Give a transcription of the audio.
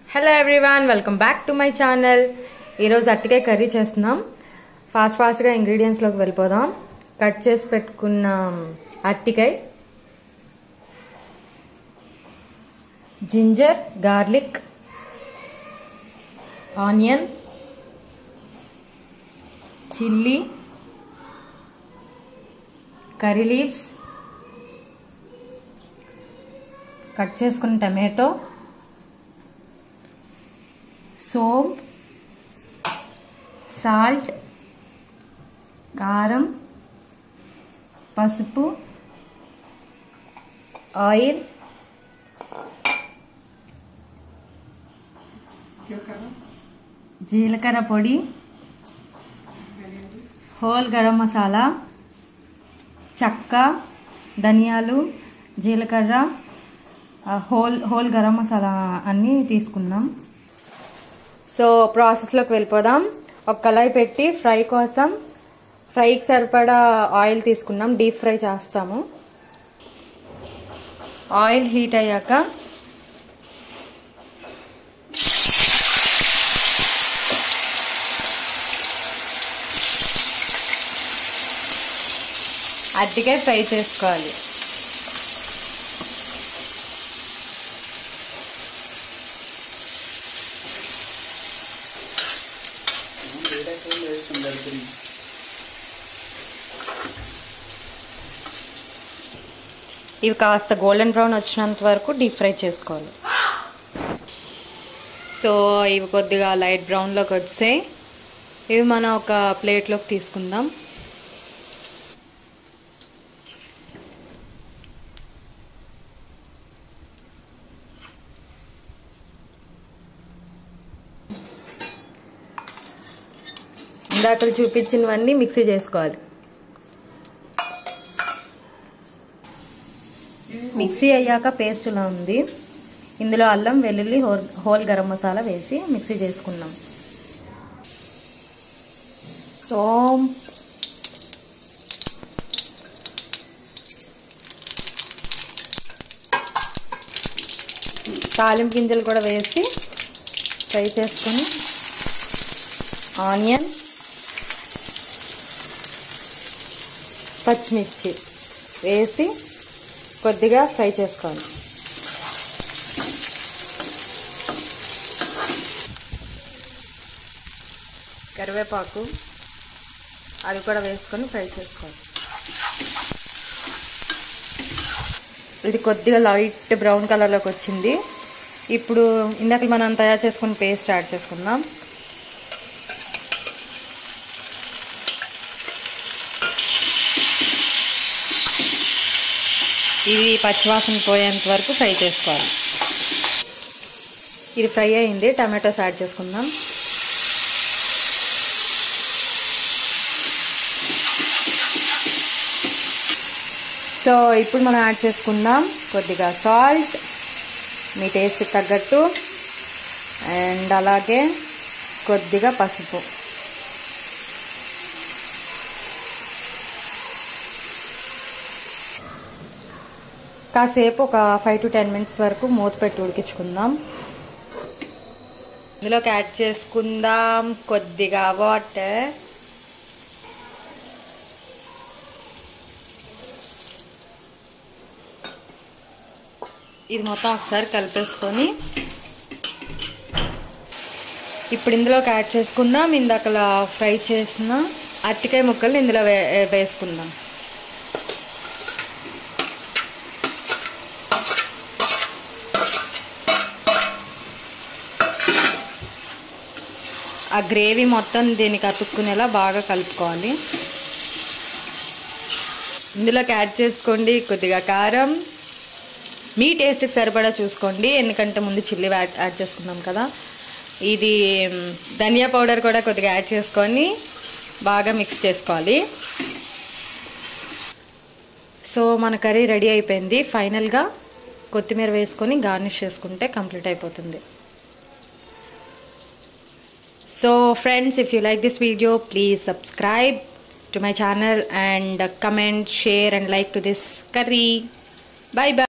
Hello everyone welcome back to my channel ఈరోజు అట్టికాయ curry చేస్తున్నాం ఫాస్ట్ ఫాస్ట్గా ఇంగ్రీడియంట్స్లోకి వెళ్ళిపోదాం కట్ చేసి పెట్టుకున్న అట్టికాయ ginger garlic onion chilli curry leaves cut చేసుకున్న టమాటో సోప్ సాల్ట్ కారం పసుపు ఆయిల్ జీలకర్ర పొడి హోల్ గరం మసాలా చెక్క ధనియాలు జీలకర్ర ఆ, హోల్ హోల్ గరం మసాలా అన్నీ తీసుకున్నాం సో ప్రాసెస్లోకి వెళ్ళిపోదాం ఒక కళాయి పెట్టి ఫ్రై కోసం ఫ్రైకి సరిపడా ఆయిల్ తీసుకున్నాం డీప్ ఫ్రై చేస్తాము ఆయిల్ హీట్ అయ్యాక అరటికాయ ఫ్రై చేసుకోవాలి ఇవి కాస్త గోల్డెన్ బ్రౌన్ వచ్చినంత వరకు డీప్ ఫ్రై చేసుకోవాలి సో ఇవి కొద్దిగా లైట్ బ్రౌన్లోకి వచ్చాయి ఇవి మనం ఒక ప్లేట్లోకి తీసుకుందాం ఇందాక చూపించినవన్నీ మిక్సీ చేసుకోవాలి మిక్సీ అయ్యాక పేస్ట్ ఇలా ఉంది ఇందులో అల్లం వెల్లుల్లి హోల్ హోల్ గరం మసాలా వేసి మిక్సీ చేసుకున్నాం సో తాలింపు గింజలు కూడా వేసి ఫ్రై చేసుకొని ఆనియన్ పచ్చిమిర్చి వేసి కొద్దిగా ఫ్రై చేసుకోవాలి కరివేపాకు అది కూడా వేసుకొని ఫ్రై చేసుకోవాలి ఇది కొద్దిగా లైట్ బ్రౌన్ కలర్లోకి వచ్చింది ఇప్పుడు ఇందాక మనం తయారు చేసుకున్న పేస్ట్ యాడ్ చేసుకుందాం ఇది పచ్చివాసన పోయేంత వరకు ఫ్రై చేసుకోవాలి ఇది ఫ్రై అయింది టమాటోస్ యాడ్ చేసుకుందాం సో ఇప్పుడు మనం యాడ్ చేసుకుందాం కొద్దిగా సాల్ట్ మీ టేస్ట్కి తగ్గట్టు అండ్ అలాగే కొద్దిగా పసుపు కాసేపు ఒక ఫైవ్ టు టెన్ మినిట్స్ వరకు మూత పెట్టి ఉడికించుకుందాం ఇందులోకి యాడ్ చేసుకుందాం కొద్దిగా వాటర్ ఇది మొత్తం ఒకసారి కలిపేసుకొని ఇప్పుడు ఇందులోకి యాడ్ చేసుకుందాం ఇందాకలా ఫ్రై చేసిన అరటికాయ ముక్కలు ఇందులో వే వేసుకుందాం ఆ గ్రేవీ మొత్తం దీనికి అతుక్కునేలా బాగా కలుపుకోవాలి ఇందులోకి యాడ్ చేసుకోండి కొద్దిగా కారం మీ టేస్ట్కి సరిపడా చూసుకోండి ఎందుకంటే ముందు చిల్లీ యాడ్ యాడ్ చేసుకున్నాం కదా ఇది ధనియా పౌడర్ కూడా కొద్దిగా యాడ్ చేసుకొని బాగా మిక్స్ చేసుకోవాలి సో మన కర్రీ రెడీ అయిపోయింది ఫైనల్గా కొత్తిమీర వేసుకొని గార్నిష్ చేసుకుంటే కంప్లీట్ అయిపోతుంది So friends, if you like this video, please subscribe to my channel and uh, comment, share and like to this curry. Bye bye.